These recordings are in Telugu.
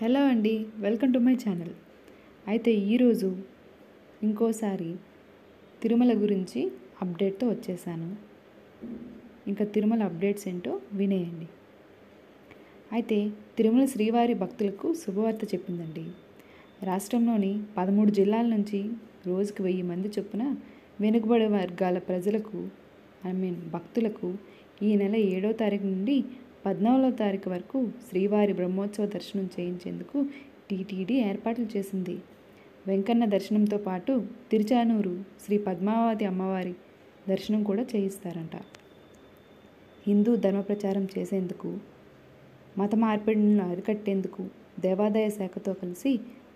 హలో అండి వెల్కమ్ టు మై ఛానల్ అయితే ఈరోజు ఇంకోసారి తిరుమల గురించి అప్డేట్తో వచ్చేసాను ఇంకా తిరుమల అప్డేట్స్ ఏంటో వినేయండి అయితే తిరుమల శ్రీవారి భక్తులకు శుభవార్త చెప్పిందండి రాష్ట్రంలోని పదమూడు జిల్లాల నుంచి రోజుకి వెయ్యి మంది చొప్పున వెనుకబడే వర్గాల ప్రజలకు ఐ మీన్ భక్తులకు ఈ నెల ఏడో తారీఖు నుండి పద్నాలుగో తారీఖు వరకు శ్రీవారి బ్రహ్మోత్సవ దర్శనం చేయించేందుకు టీటీడీ ఏర్పాట్లు చేసింది వెంకన్న దర్శనంతో పాటు తిరుచానూరు శ్రీ పద్మావతి అమ్మవారి దర్శనం కూడా చేయిస్తారంట హిందూ ధర్మ ప్రచారం చేసేందుకు మత మార్పిడులను అరికట్టేందుకు దేవాదాయ శాఖతో కలిసి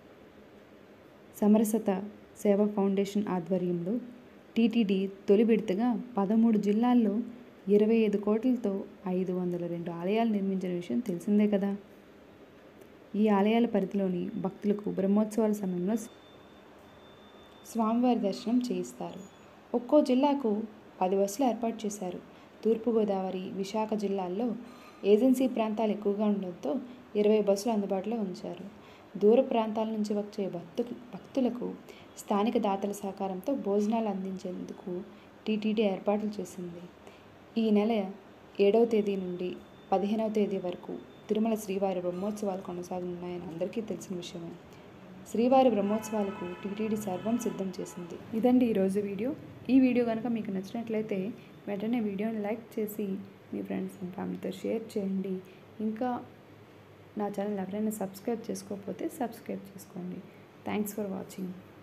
సమరసత సేవా ఫౌండేషన్ ఆధ్వర్యంలో టీటీడీ తొలి విడతగా పదమూడు జిల్లాల్లో ఇరవై ఐదు కోట్లతో ఐదు వందల రెండు ఆలయాలు నిర్మించిన విషయం తెలిసిందే కదా ఈ ఆలయాల పరిధిలోని భక్తులకు బ్రహ్మోత్సవాల సమయంలో స్వామివారి దర్శనం చేయిస్తారు ఒక్కో జిల్లాకు పది బస్సులు ఏర్పాటు చేశారు తూర్పుగోదావరి విశాఖ జిల్లాల్లో ఏజెన్సీ ప్రాంతాలు ఎక్కువగా ఉండడంతో ఇరవై బస్సులు అందుబాటులో ఉంచారు దూర ప్రాంతాల నుంచి వచ్చే భక్తు భక్తులకు స్థానిక దాతల సహకారంతో భోజనాలు అందించేందుకు టీటీడీ ఏర్పాట్లు చేసింది ఈ నెల ఏడవ తేదీ నుండి పదిహేనవ తేదీ వరకు తిరుమల శ్రీవారి బ్రహ్మోత్సవాలు కొనసాగనున్నాయని అందరికీ తెలిసిన విషయమే శ్రీవారి బ్రహ్మోత్సవాలకు టీటీడీ సర్వం సిద్ధం చేసింది ఇదండి ఈరోజు వీడియో ఈ వీడియో కనుక మీకు నచ్చినట్లయితే వెంటనే వీడియోని లైక్ చేసి మీ ఫ్రెండ్స్ అండ్ ఫ్యామిలీతో షేర్ చేయండి ఇంకా నా ఛానల్ ఎవరైనా సబ్స్క్రైబ్ చేసుకోకపోతే సబ్స్క్రైబ్ చేసుకోండి థ్యాంక్స్ ఫర్ వాచింగ్